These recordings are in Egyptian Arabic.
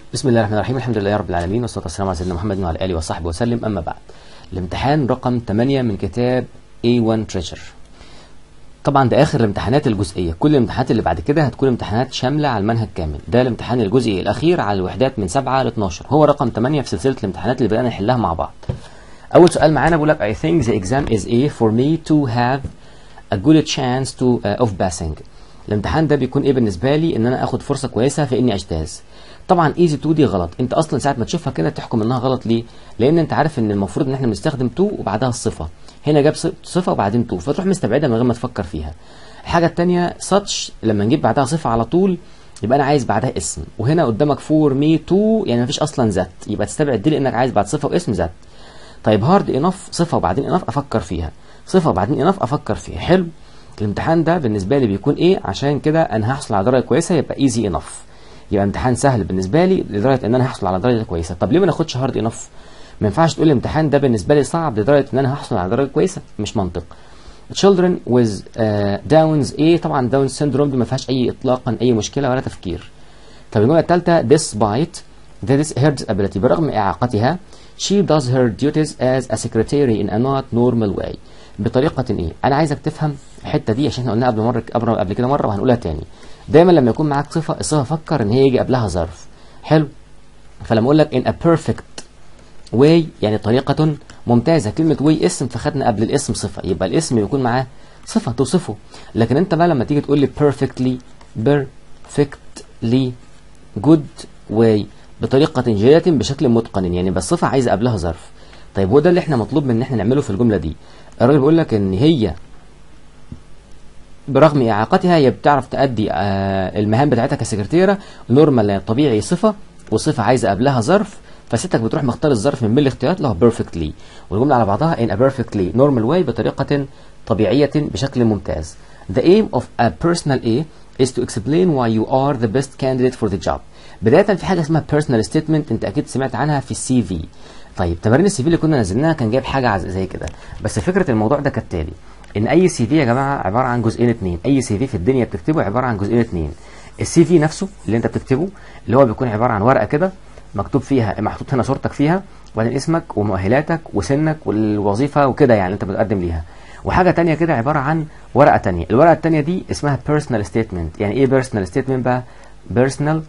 بسم الله الرحمن الرحيم الحمد لله رب العالمين والصلاه والسلام على سيدنا محمد وعلى اله وصحبه وسلم اما بعد الامتحان رقم 8 من كتاب A1 Treasure طبعا ده اخر الامتحانات الجزئيه كل الامتحانات اللي بعد كده هتكون امتحانات شامله على المنهج كامل ده الامتحان الجزئي الاخير على الوحدات من 7 ل 12 هو رقم 8 في سلسله الامتحانات اللي بدانا نحلها مع بعض اول سؤال معانا بيقول لك I think the exam is a for me to have a good chance to uh, of passing الامتحان ده بيكون ايه بالنسبه لي ان انا اخد فرصه كويسه في اني اجتاز طبعا ايزي تو دي غلط انت اصلا ساعه ما تشوفها كده تحكم انها غلط ليه لان انت عارف ان المفروض ان احنا بنستخدم تو وبعدها الصفه هنا جاب صفه وبعدين تو فتروح مستبعدها من غير ما تفكر فيها الحاجه الثانيه such لما نجيب بعدها صفه على طول يبقى انا عايز بعدها اسم وهنا قدامك فور مي تو يعني مفيش اصلا ذات يبقى تستبعد دي لانك عايز بعد صفه واسم ذات طيب هارد انف صفه وبعدين انف افكر فيها صفه وبعدين انف افكر فيها حلو الامتحان ده بالنسبه لي بيكون ايه عشان كده انا هحصل على درجه كويسه يبقى ايزي انف يبقى امتحان سهل بالنسبه لي لدرجه ان انا هحصل على درجه كويسه طب ليه ما ناخدش هارد انف ما ينفعش تقول الامتحان ده بالنسبه لي صعب لدرجه ان انا هحصل على درجه كويسه مش منطق children with uh, downs ايه طبعا داون سيندروم دي ما فيهاش اي اطلاقا اي مشكله ولا تفكير طب الجمله الثالثه despite that is her disability برغم اعاقتها she does her duties as a secretary in a not normal way بطريقه ايه انا عايزك تفهم الحته دي عشان احنا قلناها قبل مره قبل قبل كده مره وهنقولها تاني دايما لما يكون معاك صفه الصفه فكر ان هي يجي قبلها ظرف حلو فلما اقول لك in a perfect way يعني طريقه ممتازه كلمه way اسم فخدنا قبل الاسم صفه يبقى الاسم يكون معاه صفه توصفه لكن انت بقى لما تيجي تقول لي perfectly perfectly good way بطريقه جيده بشكل متقن يعني بس صفه عايزه قبلها ظرف طيب هو ده اللي احنا مطلوب من ان احنا نعمله في الجمله دي الراجل بيقول لك ان هي برغم اعاقتها هي بتعرف تأدي آه المهام بتاعتها كسكرتيره نورمال يعني طبيعي صفه وصفه عايزه قبلها ظرف فستك بتروح مختار الظرف من بين الاختيارات اللي هو بيرفكتلي والجمله على بعضها in a perfectly normal way بطريقه طبيعيه بشكل ممتاز the aim of a personal A is to explain why you are the best candidate for the job بدايه في حاجه اسمها personal statement انت اكيد سمعت عنها في السي في طيب تمارين السي في اللي كنا نزلناها كان جايب حاجه زي كده بس فكره الموضوع ده كالتالي ان اي سي في يا جماعه عباره عن جزئين اتنين اي سي في في الدنيا بتكتبه عباره عن جزئين اتنين السي في نفسه اللي انت بتكتبه اللي هو بيكون عباره عن ورقه كده مكتوب فيها محطوط هنا صورتك فيها وبعدين اسمك ومؤهلاتك وسنك والوظيفه وكده يعني انت بتقدم ليها وحاجه تانية كده عباره عن ورقه تانية الورقه التانية دي اسمها بيرسونال ستيتمنت يعني ايه بيرسونال ستيتمنت بقى بيرسونال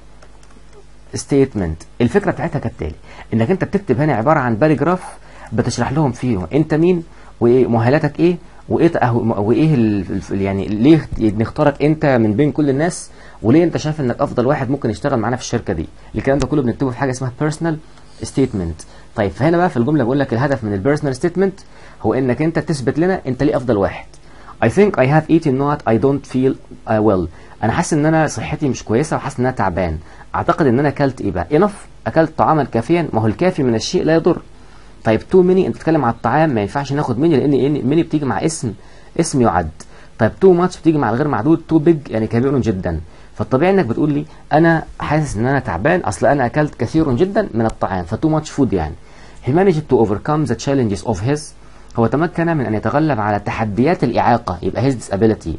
ستيتمنت الفكره بتاعتها كالتالي انك انت بتكتب هنا عباره عن باراجراف بتشرح لهم فيه انت مين وايه مؤهلاتك ايه وايه وايه ال يعني ليه نختارك انت من بين كل الناس وليه انت شايف انك افضل واحد ممكن يشتغل معانا في الشركه دي الكلام ده كله بنكتبه في حاجه اسمها بيرسونال ستيتمنت طيب فهنا بقى في الجمله بقول لك الهدف من البيرسونال ستيتمنت هو انك انت تثبت لنا انت ليه افضل واحد I think I have eaten not I don't feel uh, well انا حاسس ان انا صحتي مش كويسه وحاسس ان انا تعبان اعتقد ان انا اكلت ايه بقى انف اكلت طعاما كافيا ما هو الكافي من الشيء لا يضر طيب تو ميني انت بتتكلم على الطعام ما ينفعش ناخد ميني لان ميني بتيجي مع اسم اسم يعد طيب تو ماتش بتيجي مع الغير معدود تو بيج يعني كبير جدا فالطبيعي انك بتقول لي انا حاسس ان انا تعبان اصل انا اكلت كثير جدا من الطعام فتو ماتش فود يعني he managed to overcome the challenges of his هو تمكن من ان يتغلب على تحديات الاعاقه يبقى his disability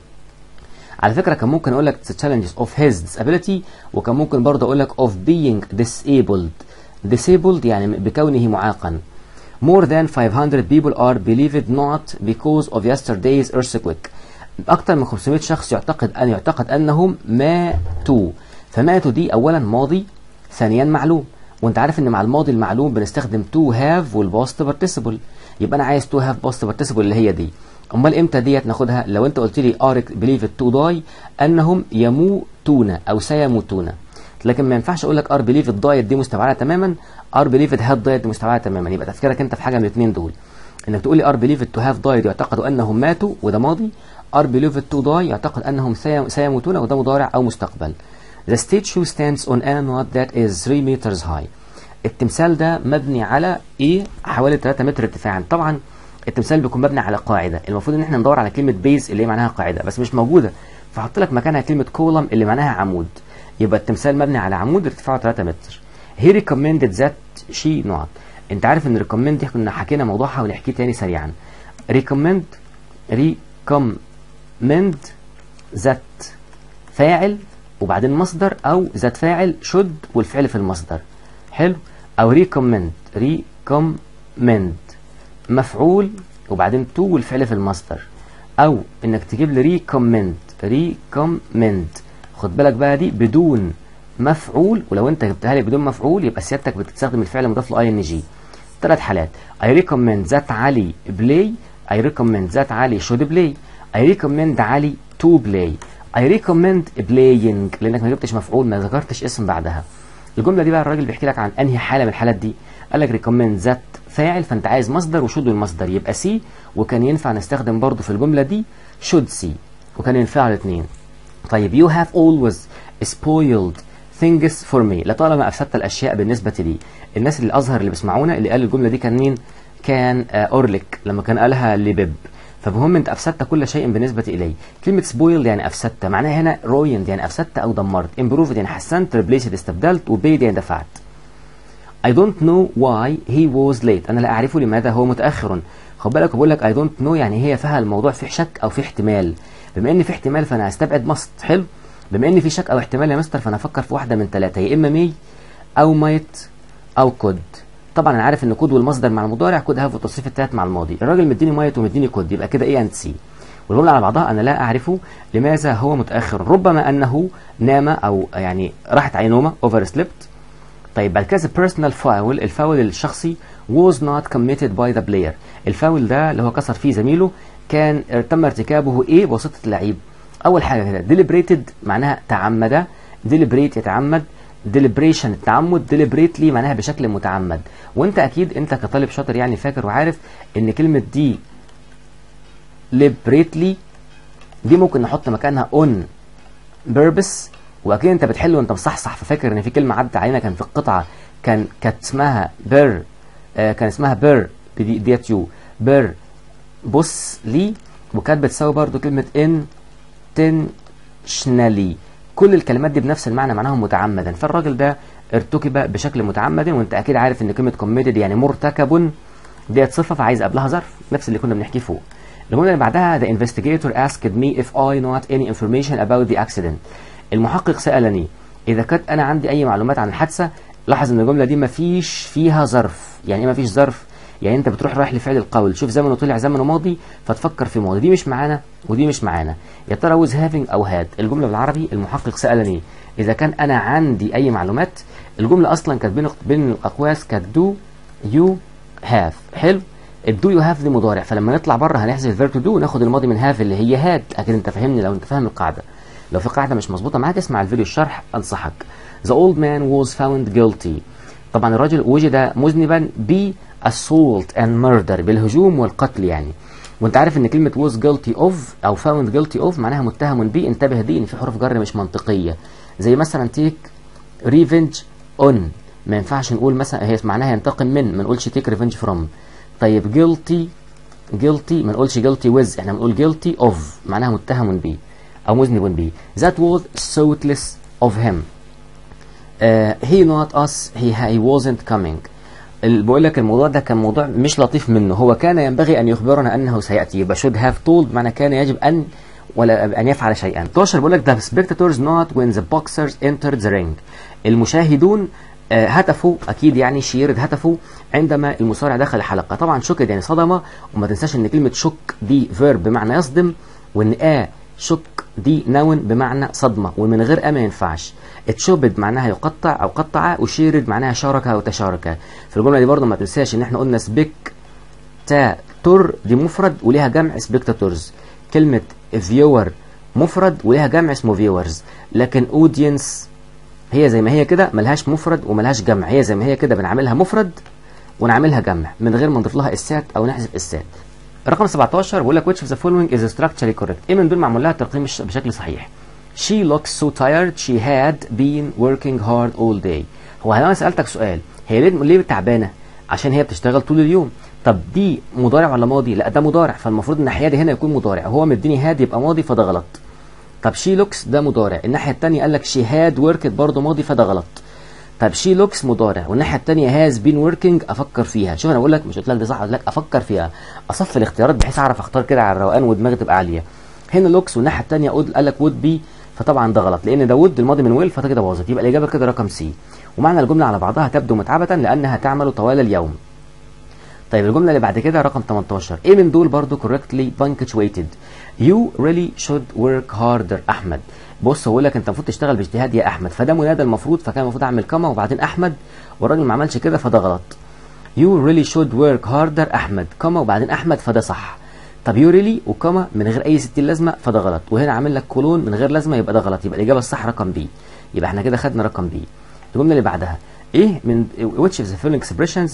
على فكره كان ممكن اقول لك the challenges of his disability وكان ممكن برضه اقول لك of being disabled disabled يعني بكونه معاقا more than 500 people are believed not because of yesterday's earthquake اكثر من 500 شخص يعتقد ان يعتقد انهم ماتوا فماتوا دي اولا ماضي ثانيا معلوم وانت عارف ان مع الماضي المعلوم بنستخدم to have والباست participle يبقى انا عايز to have past participle اللي هي دي امال امتى ديت ناخدها لو انت قلت لي are believed to die انهم يموتون او سيموتون لكن ما ينفعش اقول لك ار بليف الدايت دي مستبعده تماما ار بليف هاد دايت دي مستبعده تماما يبقى تفكيرك انت في حاجه من الاثنين دول انك تقول لي ار بليف تو هاف دايت يعتقدوا انهم ماتوا وده ماضي ار بليف تو داي يعتقد انهم سيموتون وده مضارع او مستقبل The statue stands on a node that is 3 meters high التمثال ده مبني على ايه حوالي 3 متر ارتفاعا طبعا التمثال بيكون مبني على قاعده المفروض ان احنا ندور على كلمه بيز اللي هي معناها قاعده بس مش موجوده فحط لك مكانها كلمه كولم اللي معناها عمود يبقى التمثال مبني على عمود ارتفاعه 3 متر he recommended that she not انت عارف ان recommend دي كنا حكينا موضوعها ونحكيه تاني سريعا recommend recommend that فاعل وبعدين مصدر او ذات فاعل should والفعل في المصدر حلو او ريكومند ريكومند مفعول وبعدين تو والفعل في المصدر او انك تجيب لي ريكومند ريكومند خد بالك بقى دي بدون مفعول ولو انت جبتها لي بدون مفعول يبقى سيادتك بتستخدم الفعل المضاف له اي ان جي ثلاث حالات I recommend that علي play I recommend that علي should play I recommend علي to play I recommend playing لانك ما جبتش مفعول ما ذكرتش اسم بعدها الجمله دي بقى الراجل بيحكي لك عن انهي حاله من الحالات دي قال لك recommend that فاعل فانت عايز مصدر وشود المصدر يبقى سي وكان ينفع نستخدم برضو في الجمله دي should see وكان ينفع الاثنين طيب you have always spoiled things for me لطالما افسدت الاشياء بالنسبه لي الناس اللي الازهر اللي بيسمعونا اللي قال الجمله دي كان مين كان آه اورليك لما كان قالها لبيب فبهم انت افسدت كل شيء بالنسبه الي كلمه سبويل يعني افسدت معناها هنا رويند يعني افسدت او دمرت امبروفد يعني حسنت ريبليسد استبدلت وبيد يعني دفعت I don't know why he was late انا لا اعرف لماذا هو متاخر خد بالك بقول لك I don't know يعني هي فيها الموضوع فيه شك او فيه احتمال بما ان في احتمال فانا هستبعد مست حلو بما ان في شك او احتمال يا مستر فانا افكر في واحده من ثلاثه يا اما مي او مايت او كود طبعا انا عارف ان كود والمصدر مع المضارع كود هاف والتصريف الثالث مع الماضي الراجل مديني مايت ومديني كود يبقى كده ايه اند سي والجمله على بعضها انا لا اعرف لماذا هو متاخر ربما انه نام او يعني راحت عين نومه اوفر سليبت طيب بعد كده بيرسونال فاول الفاول الشخصي was not committed by the player الفاول ده اللي هو كسر فيه زميله كان تم ارتكابه ايه بواسطه اللعيب اول حاجه كده deliberated معناها تعمد deliberate يتعمد deliberation التعمد deliberately معناها بشكل متعمد وانت اكيد انت كطالب شاطر يعني فاكر وعارف ان كلمه دي deliberately دي ممكن نحط مكانها on purpose واكيد انت بتحل وانت مصحصح ففاكر ان في كلمه عدت علينا كان في القطعه كان كانت اسمها بر آه كان اسمها بر ديت يو بر بص لي وكانت بتساوي برضو كلمه ان intentionally كل الكلمات دي بنفس المعنى معناهم متعمدا فالراجل ده ارتكب بشكل متعمد وانت اكيد عارف ان كلمه committed يعني مرتكب ديت صفه فعايز قبلها ظرف نفس اللي كنا بنحكيه فوق الجمله اللي بعدها the investigator asked me if I not any information about the accident المحقق سالني اذا كنت انا عندي اي معلومات عن الحادثه لاحظ ان الجمله دي مفيش فيها ظرف يعني ايه مفيش ظرف يعني انت بتروح رايح لفعل القول تشوف زمنه طلع زمنه ماضي فتفكر في ماضي دي مش معانا ودي مش معانا يا ترى was having او had الجمله بالعربي المحقق سالني اذا كان انا عندي اي معلومات الجمله اصلا كانت بين بين الاقواس كانت do you have حلو الدو يو هاف دي مضارع فلما نطلع بره هنحذف الفيرب تو دو وناخد الماضي من هاف اللي هي هاد اكيد انت فاهمني لو انت فاهم القاعده لو في قاعده مش مظبوطه معاك اسمع الفيديو الشرح انصحك the old man was found guilty طبعا الراجل وجد مذنبا ب assault and murder بالهجوم والقتل يعني وانت عارف ان كلمه was guilty of او found guilty of معناها متهم به انتبه دي ان في حروف جر مش منطقيه زي مثلا take revenge on ما ينفعش نقول مثلا هي معناها ينتقم من ما نقولش take revenge from طيب guilty guilty ما نقولش guilty with احنا بنقول guilty of معناها متهم به او مذنب به that was thoughtless of him uh, he not us he, he wasn't coming بقول لك الموضوع ده كان موضوع مش لطيف منه هو كان ينبغي ان يخبرنا انه سياتي يبقى should have told معنى كان يجب ان ولا ان يفعل شيئا 12 بيقول لك the spectators not when the boxers entered the ring المشاهدون آه هتفوا اكيد يعني شيرد هتفوا عندما المصارع دخل الحلقه طبعا شكد يعني صدمه وما تنساش ان كلمه شك دي فيرب بمعنى يصدم وان اه شك دي نون بمعنى صدمه ومن غير ا ما ينفعش اتشوبد معناها يقطع او قطع وشيرد معناها شارك او تشارك في الجمله دي برضه ما تنساش ان احنا قلنا سبيك تا تور دي مفرد وليها جمع سبيكتاتورز كلمه فيور مفرد وليها جمع اسمه فيورز لكن اودينس هي زي ما هي كده ملهاش مفرد وملهاش جمع هي زي ما هي كده بنعملها مفرد ونعملها جمع من غير ما نضيف لها اسات او نحذف اسات رقم 17 بيقول لك which of the following is structurally correct ايه من دول معمول لها ترقيم بشكل صحيح she looks so tired she had been working hard all day هو انا سالتك سؤال هي ليه ليه تعبانه عشان هي بتشتغل طول اليوم طب دي مضارع ولا ماضي لا ده مضارع فالمفروض الناحيه دي هنا يكون مضارع هو مديني هاد يبقى ماضي فده غلط طب شي لوكس ده مضارع الناحيه الثانيه قال لك شي هاد وركت برضه ماضي فده غلط طب شي لوكس مضارع والناحيه الثانيه هاز بين وركينج افكر فيها شوف انا بقول لك مش قلت لك ده صح قلت لك افكر فيها اصف الاختيارات بحيث اعرف اختار كده على الروقان ودماغي تبقى عاليه هنا لوكس والناحيه الثانيه قال لك وود بي فطبعا ده غلط لان ده وود الماضي من ويل فده كده باظت يبقى الاجابه كده رقم سي ومعنى الجمله على بعضها تبدو متعبه لانها تعمل طوال اليوم طيب الجمله اللي بعد كده رقم 18 ايه من دول برضو correctly punctuated you really should work harder احمد بص هو لك انت المفروض تشتغل باجتهاد يا احمد فده منادى المفروض فكان المفروض اعمل كما وبعدين احمد والراجل ما عملش كده فده غلط you really should work harder احمد كما وبعدين احمد فده صح طب يو ريلي وكما من غير اي ستين لازمه فده غلط وهنا عامل لك كولون من غير لازمه يبقى ده غلط يبقى الاجابه الصح رقم بي يبقى احنا كده خدنا رقم بي الجمله اللي بعدها ايه من which of the following expressions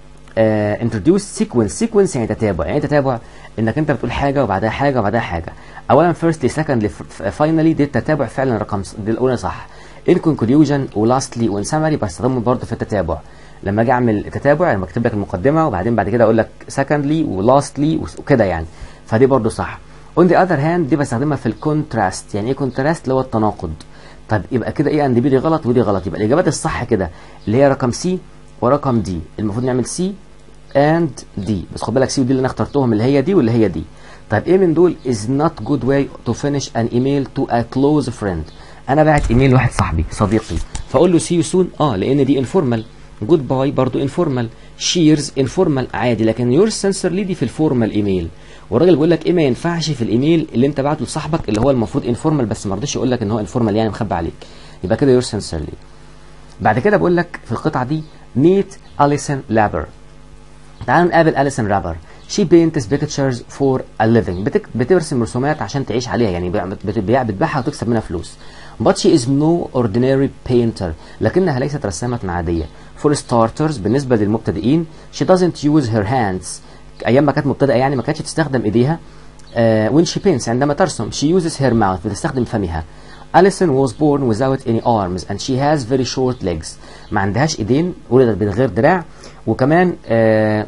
uh, introduce sequence sequence يعني تتابع يعني تتابع انك انت بتقول حاجه وبعدها حاجه وبعدها حاجه اولا firstly secondly finally دي التتابع فعلا رقم دي الاولى صح in conclusion ولastly وin summary بستخدمهم برضه في التتابع لما اجي اعمل تتابع انا بكتب لك المقدمه وبعدين بعد كده اقول لك secondly ولastly وكده يعني فدي برضه صح on the other hand دي بستخدمها في الكونتراست يعني ايه كونتراست اللي هو التناقض طب يبقى كده ايه اند بي دي غلط ودي غلط يبقى الاجابات الصح كده اللي هي رقم سي ورقم دي المفروض نعمل سي اند دي بس خد بالك سي ودي اللي انا اخترتهم اللي هي دي واللي هي دي طيب ايه من دول is not good way to finish an email to a close friend انا باعت ايميل لواحد صاحبي صديقي فاقول له سي يو سون اه لان دي انفورمال جود باي برضه انفورمال شيرز انفورمال عادي لكن يور سنسرلي دي في الفورمال ايميل والراجل بيقول لك ايه ما ينفعش في الايميل اللي انت بعته لصاحبك اللي هو المفروض انفورمال بس ما رضيش يقول لك ان هو انفورمال يعني مخبي عليك يبقى كده يور سنسرلي بعد كده بقول لك في القطعه دي ميت اليسون لابر تعالوا نقابل اليسون رابر شي paints pictures for a living بتك... بترسم رسومات عشان تعيش عليها يعني بتبيع بتبيعها وتكسب منها فلوس but she is no ordinary painter لكنها ليست رسامة عادية for starters بالنسبة للمبتدئين she doesn't use her hands أيام ما كانت مبتدئة يعني ما كانتش تستخدم إيديها uh, when she paints عندما ترسم she uses her mouth بتستخدم فمها Alison was born without any arms and she has very short legs ما عندهاش ايدين ولدت من غير دراع وكمان آه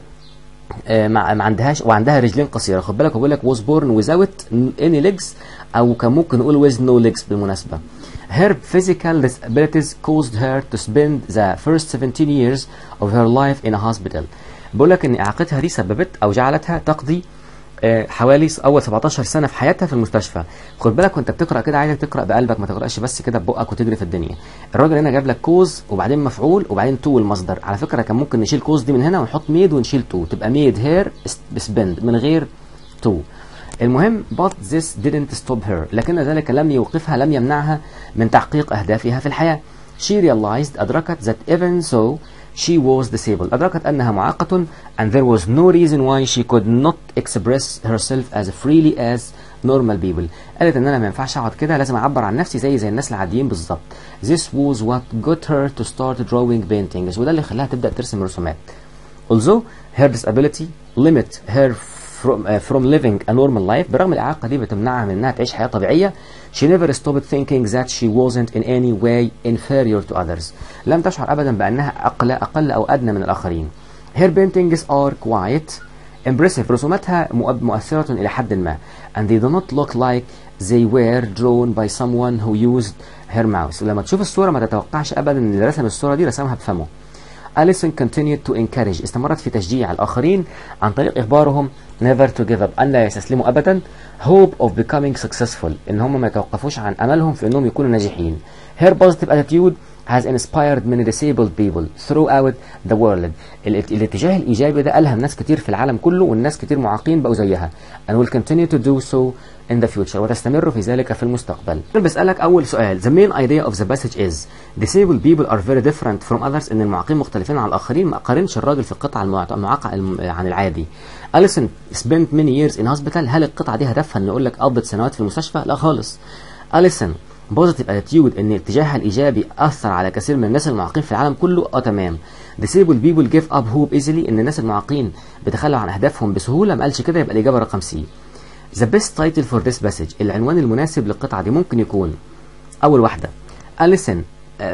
آه ما ما عندهاش وعندها رجلين قصيره خد بالك هو بيقول لك was born without any legs او كان ممكن نقول with no legs بالمناسبه Her physical disabilities caused her to spend the first 17 years of her life in a hospital. بقول لك ان اعاقتها دي سببت او جعلتها تقضي آه، حوالي اول 17 سنه في حياتها في المستشفى خد بالك وانت بتقرا كده عايزك تقرا بقلبك ما تقراش بس كده ببقك وتجري في الدنيا الراجل هنا جاب لك كوز وبعدين مفعول وبعدين تو المصدر على فكره كان ممكن نشيل كوز دي من هنا ونحط ميد ونشيل تو تبقى ميد هير سبند من غير تو المهم but this didn't stop her لكن ذلك لم يوقفها لم يمنعها من تحقيق أهدافها في الحياة she realized أدركت that even so she was disabled أدركت أنها معاقة and there was no reason why she could not express herself as freely as normal people قالت ان انا ما ينفعش اقعد كده لازم اعبر عن نفسي زي زي الناس العاديين بالظبط this was what got her to start drawing paintings وده اللي خلاها تبدا ترسم رسومات although her disability limit her from, uh, from living a normal life برغم الإعاقة دي بتمنعها من إنها تعيش حياة طبيعية she never stopped thinking that she wasn't in any way inferior to others لم تشعر أبدا بأنها أقل أقل أو أدنى من الآخرين her paintings are quite impressive رسوماتها مؤ- مؤثرة إلى حد ما and they do not look like they were drawn by someone who used her mouse ولما تشوف الصورة ما تتوقعش أبدا إن اللي رسم الصورة دي رسمها بفمه أليسون continued to encourage استمرت في تشجيع الآخرين عن طريق إخبارهم never to give up أن لا يستسلموا أبدا hope of becoming successful إن هم ما يتوقفوش عن أملهم في أنهم يكونوا ناجحين her positive attitude has inspired many disabled people throughout the world ال- الاتجاه الإيجابي ده ألهم ناس كتير في العالم كله والناس كتير معاقين بقوا زيها and will continue to do so in the future وتستمر في ذلك في المستقبل أنا بسألك أول سؤال the main idea of the passage is disabled people are very different from others إن المعاقين مختلفين عن الآخرين ما قارنش الراجل في القطعة المعاق- المعاقة الم- عن العادي أليسون spent many years in hospital هل القطعة دي هدفها إن يقول لك قضت سنوات في المستشفى لا خالص أليسون بوزيتيف اتيتيود ان اتجاهها الايجابي اثر على كثير من الناس المعاقين في العالم كله اه تمام disabled people give up hope easily ان الناس المعاقين بيتخلوا عن اهدافهم بسهوله ما قالش كده يبقى الاجابه رقم سي The best title for this passage العنوان المناسب للقطعه دي ممكن يكون اول واحده أليسون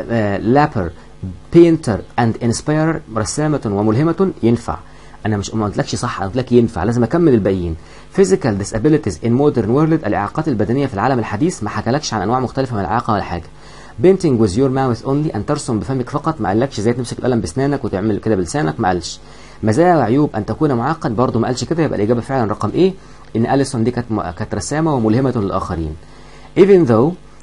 لابر بينتر اند انسبايرر رسامه وملهمه ينفع انا مش ما قلتلكش صح انا قلت لك ينفع لازم اكمل الباقيين physical disabilities in modern world الاعاقات البدنيه في العالم الحديث ما حكالكش عن انواع مختلفه من الاعاقه ولا حاجه painting with your mouth only ان ترسم بفمك فقط ما قالكش ازاي تمسك القلم باسنانك وتعمل كده بلسانك ما قالش مزايا وعيوب ان تكون معاقا برضه ما قالش كده يبقى الاجابه فعلا رقم ايه ان اليسون دي كانت م- كانت رسامه وملهمه للاخرين even though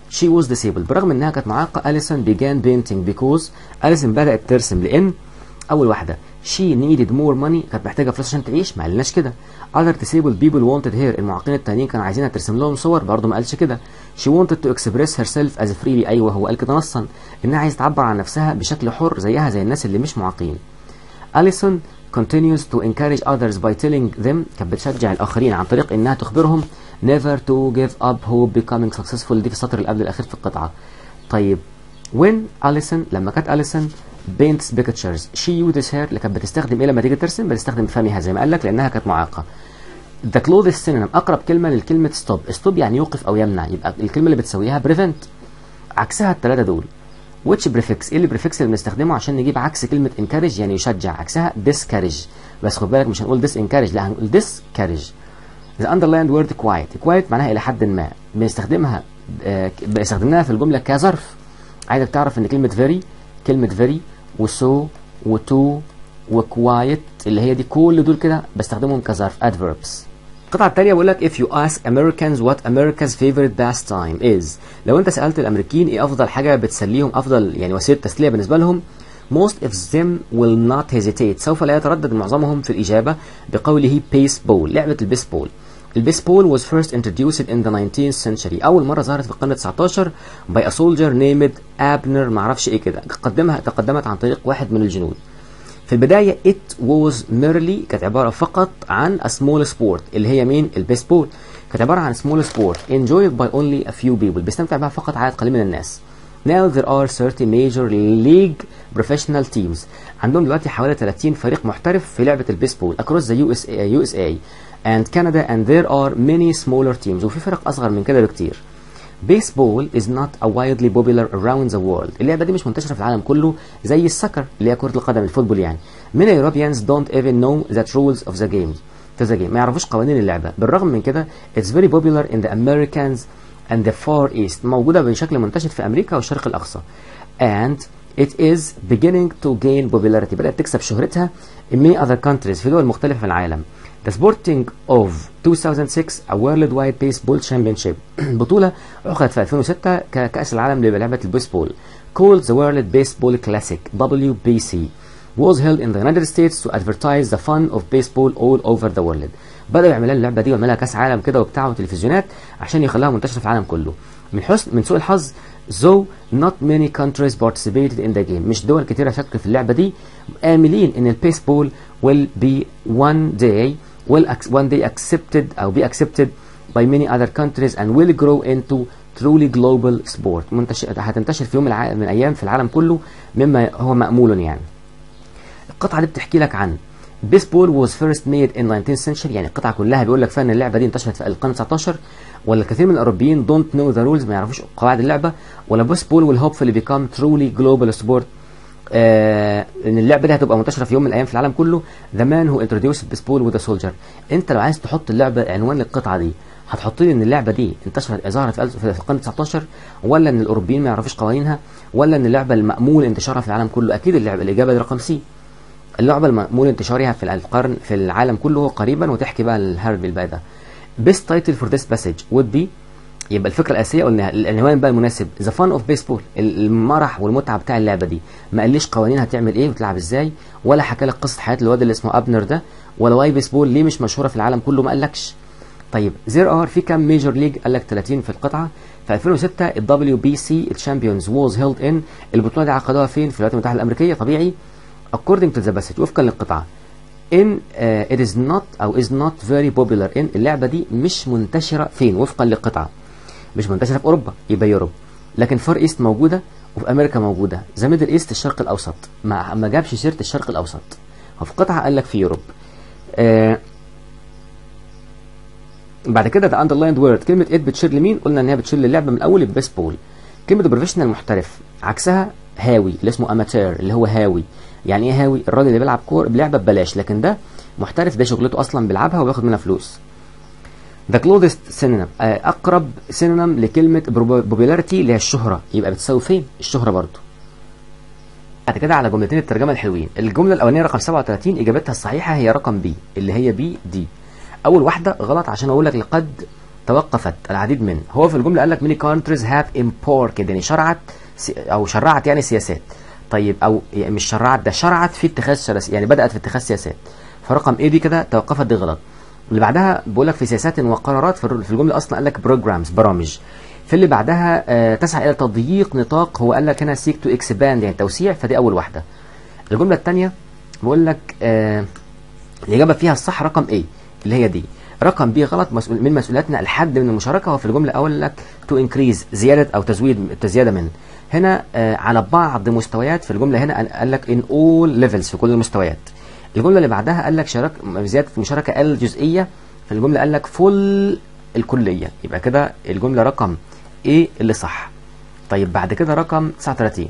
she was disabled برغم انها كانت معاقه أليسون began painting because أليسون بدات ترسم لان اول واحده she needed more money كانت محتاجه فلوس عشان تعيش ما قالناش كده other disabled people wanted her المعاقين التانيين كانوا عايزينها ترسم لهم صور برضه ما قالش كده she wanted to express herself as freely ايوه هو قال كده نصا انها عايزه تعبر عن نفسها بشكل حر زيها زي الناس اللي مش معاقين أليسون continues to encourage others by telling them كانت بتشجع الآخرين عن طريق إنها تخبرهم never to give up hope becoming successful دي في السطر اللي قبل الأخير في القطعة طيب when أليسون لما كانت أليسون paints pictures she uses her اللي كانت بتستخدم ايه لما تيجي ترسم بتستخدم فمها زي ما قال لك لانها كانت معاقه the clothes synonym اقرب كلمه للكلمه stop stop يعني يوقف او يمنع يبقى الكلمه اللي بتسويها prevent عكسها الثلاثه دول which prefix ايه اللي prefix اللي بنستخدمه عشان نجيب عكس كلمه encourage يعني يشجع عكسها discourage بس خد بالك مش هنقول disencourage لا هنقول discourage the underlined word quiet quiet معناها الى حد ما بنستخدمها آه بنستخدمها في الجمله كظرف عايزك تعرف ان كلمه very كلمه very وسو وتو وكوايت اللي هي دي كل دول كده بستخدمهم كظرف adverbs القطعة التانية بيقول لك if you ask Americans what America's favorite pastime is لو انت سألت الأمريكيين ايه أفضل حاجة بتسليهم أفضل يعني وسيلة تسلية بالنسبة لهم most of them will not hesitate سوف لا يتردد معظمهم في الإجابة بقوله baseball لعبة البيسبول البيسبول was first introduced in the 19th century أول مرة ظهرت في القرن 19 by a soldier named Abner معرفش إيه كده قدمها تقدمت عن طريق واحد من الجنود في البداية it was merely كانت عبارة فقط عن a small sport اللي هي مين البيسبول كانت عبارة عن small sport enjoyed by only a few people بيستمتع بها فقط عدد قليل من الناس Now there are 30 major league professional teams عندهم دلوقتي حوالي 30 فريق محترف في لعبة البيسبول across the USA, USA and Canada and there are many smaller teams وفي فرق أصغر من كده بكتير. Baseball is not a widely popular around the world. اللعبة دي مش منتشرة في العالم كله زي السكر اللي هي كرة القدم الفوتبول يعني. Many Europeans don't even know the rules of the game. To the game. ما يعرفوش قوانين اللعبة. بالرغم من كده it's very popular in the Americans and the Far East. موجودة بشكل منتشر في أمريكا والشرق الأقصى. And it is beginning to gain popularity. بدأت تكسب شهرتها in many other countries في دول مختلفة في العالم. The Sporting of 2006 a Worldwide Baseball Championship بطولة عقدت في 2006 ككأس العالم للعبة البيسبول called the World Baseball Classic WBC was held in the United States to advertise the fun of baseball all over the world بدأوا يعملوا اللعبة دي ويعملها كأس عالم كده وبتاع وتلفزيونات عشان يخلوها منتشرة في العالم كله من حسن من سوء الحظ though not many countries participated in the game مش دول كتيرة شاركت في اللعبة دي آملين إن البيسبول will be one day will one day accepted أو be accepted by many other countries and will grow into truly global sport منتشر هتنتشر في يوم من, الع... من الأيام في العالم كله مما هو مأمول يعني القطعة دي بتحكي لك عن بيسبول was first made in 19th century يعني القطعة كلها بيقول لك فيها ان اللعبة دي انتشرت في القرن 19 ولا الكثير من الاوروبيين don't know the rules ما يعرفوش قواعد اللعبة ولا بيسبول will hopefully become truly global sport آه ان اللعبه دي هتبقى منتشره في يوم من الايام في العالم كله ذا مان هو انتروديوس بيسبول وذا سولجر انت لو عايز تحط اللعبه عنوان للقطعه دي هتحط لي ان اللعبه دي انتشرت ظهرت في القرن 19 ولا ان الاوروبيين ما يعرفوش قوانينها ولا ان اللعبه المامول انتشارها في العالم كله اكيد اللعبه الاجابه دي رقم سي اللعبه المامول انتشارها في القرن في العالم كله قريبا وتحكي بقى الهرب الباقي ده best title for this passage would be يبقى الفكره الاساسيه قلنا العنوان بقى المناسب ذا فان اوف بيسبول المرح والمتعه بتاع اللعبه دي ما قاليش قوانين هتعمل ايه وتلعب ازاي ولا حكى لك قصه حياه الواد اللي اسمه ابنر ده ولا واي بيسبول ليه مش مشهوره في العالم كله ما قالكش طيب زير ار في كام ميجور ليج قال لك 30 في القطعه في 2006 الدبليو بي سي الشامبيونز ووز هيلد ان البطوله دي عقدوها فين في الولايات المتحده الامريكيه طبيعي according to the passage وفقا للقطعه in uh, it is not او is not very popular in اللعبه دي مش منتشره فين وفقا للقطعه مش منتشره في اوروبا يبقى يوروب لكن فار ايست موجوده وفي امريكا موجوده ذا ميدل ايست الشرق الاوسط ما ما جابش سيره الشرق الاوسط وفي قطعه قال لك في يوروب آه بعد كده ده اندرلايند وورد كلمه ات بتشير لمين قلنا ان هي بتشير للعبه من الاول البيسبول كلمه بروفيشنال محترف عكسها هاوي اللي اسمه اماتير اللي هو هاوي يعني ايه هاوي الراجل اللي بيلعب كوره بلعبه ببلاش لكن ده محترف ده شغلته اصلا بيلعبها وبياخد منها فلوس The closest synonym أقرب synonym لكلمة popularity اللي هي الشهرة يبقى بتساوي فين؟ الشهرة برضو. بعد كده على جملتين الترجمة الحلوين. الجملة الأولانية رقم 37 إجابتها الصحيحة هي رقم بي اللي هي بي دي. أول واحدة غلط عشان أقول لك لقد توقفت العديد من هو في الجمله قال لك many countries have imported يعني شرعت او شرعت يعني سياسات طيب او يعني مش شرعت ده شرعت في اتخاذ سياسات يعني بدات في اتخاذ سياسات فرقم ايه دي كده توقفت دي غلط اللي بعدها بقول لك في سياسات وقرارات في الجمله اصلا قال لك بروجرامز برامج في اللي بعدها آه تسعى الى تضييق نطاق هو قال لك هنا سيك تو اكسباند يعني توسيع فدي اول واحده الجمله الثانيه بقول لك آه الاجابه فيها الصح رقم ايه اللي هي دي رقم بي غلط مسؤول من مسؤولياتنا الحد من المشاركه هو في الجمله اول لك تو انكريز زياده او تزويد تزياده من هنا آه على بعض مستويات في الجمله هنا قال لك ان اول ليفلز في كل المستويات الجمله اللي بعدها قال لك شارك زياده المشاركه الجزئيه في الجمله قال لك فول الكليه يبقى كده الجمله رقم ايه اللي صح طيب بعد كده رقم 39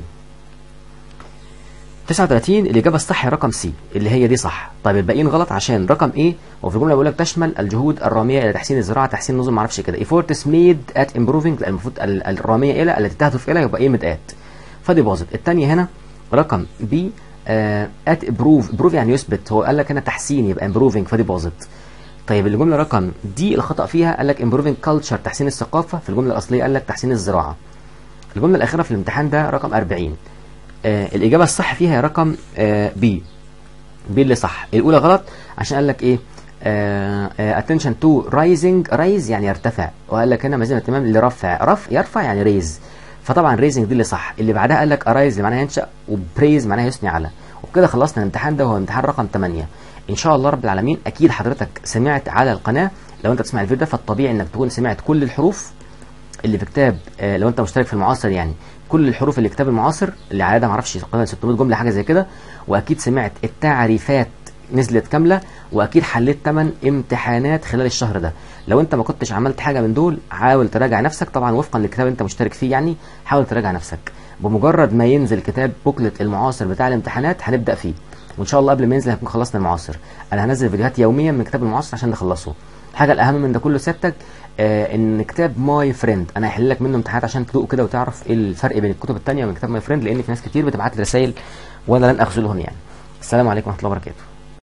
39 الإجابة الصح هي رقم سي اللي هي دي صح طيب الباقيين غلط عشان رقم ايه وفي الجملة بيقول لك تشمل الجهود الرامية إلى تحسين الزراعة تحسين النظم ما اعرفش كده efforts made at improving المفروض الرامية إلى التي تهدف إلى يبقى ايه at فدي باظت الثانية هنا رقم بي ات امبروف امبروف يعني يثبت هو قال لك هنا تحسين يبقى امبروفنج فدي باظت طيب الجمله رقم دي الخطا فيها قال لك امبروفنج كلتشر تحسين الثقافه في الجمله الاصليه قال لك تحسين الزراعه الجمله الاخيره في الامتحان ده رقم 40 آه الاجابه الصح فيها هي رقم آه بي بي اللي صح الاولى غلط عشان قال لك ايه اتنشن تو رايزنج رايز يعني يرتفع وقال لك هنا مزيد اهتمام لرفع رف يرفع يعني ريز فطبعا ريزنج دي اللي صح اللي بعدها قال لك ارايز اللي معناها ينشا وبريز معناها يثني على وبكده خلصنا الامتحان ده هو امتحان رقم 8 ان شاء الله رب العالمين اكيد حضرتك سمعت على القناه لو انت تسمع الفيديو ده فالطبيعي انك تكون سمعت كل الحروف اللي في كتاب آه لو انت مشترك في المعاصر يعني كل الحروف اللي كتاب المعاصر اللي عددها معرفش تقريبا 600 جمله حاجه زي كده واكيد سمعت التعريفات نزلت كامله واكيد حليت 8 امتحانات خلال الشهر ده لو انت ما كنتش عملت حاجه من دول حاول تراجع نفسك طبعا وفقا للكتاب انت مشترك فيه يعني حاول تراجع نفسك بمجرد ما ينزل كتاب بوكلت المعاصر بتاع الامتحانات هنبدا فيه وان شاء الله قبل ما ينزل هنكون خلصنا المعاصر انا هنزل فيديوهات يوميا من كتاب المعاصر عشان نخلصه الحاجه الاهم من ده كله سيادتك آه ان كتاب ماي فريند انا هحل لك منه امتحانات عشان تدوق كده وتعرف ايه الفرق بين الكتب الثانيه وبين كتاب ماي فريند لان في ناس كتير بتبعت لي رسائل وانا لن اخذلهم يعني السلام عليكم ورحمه الله وبركاته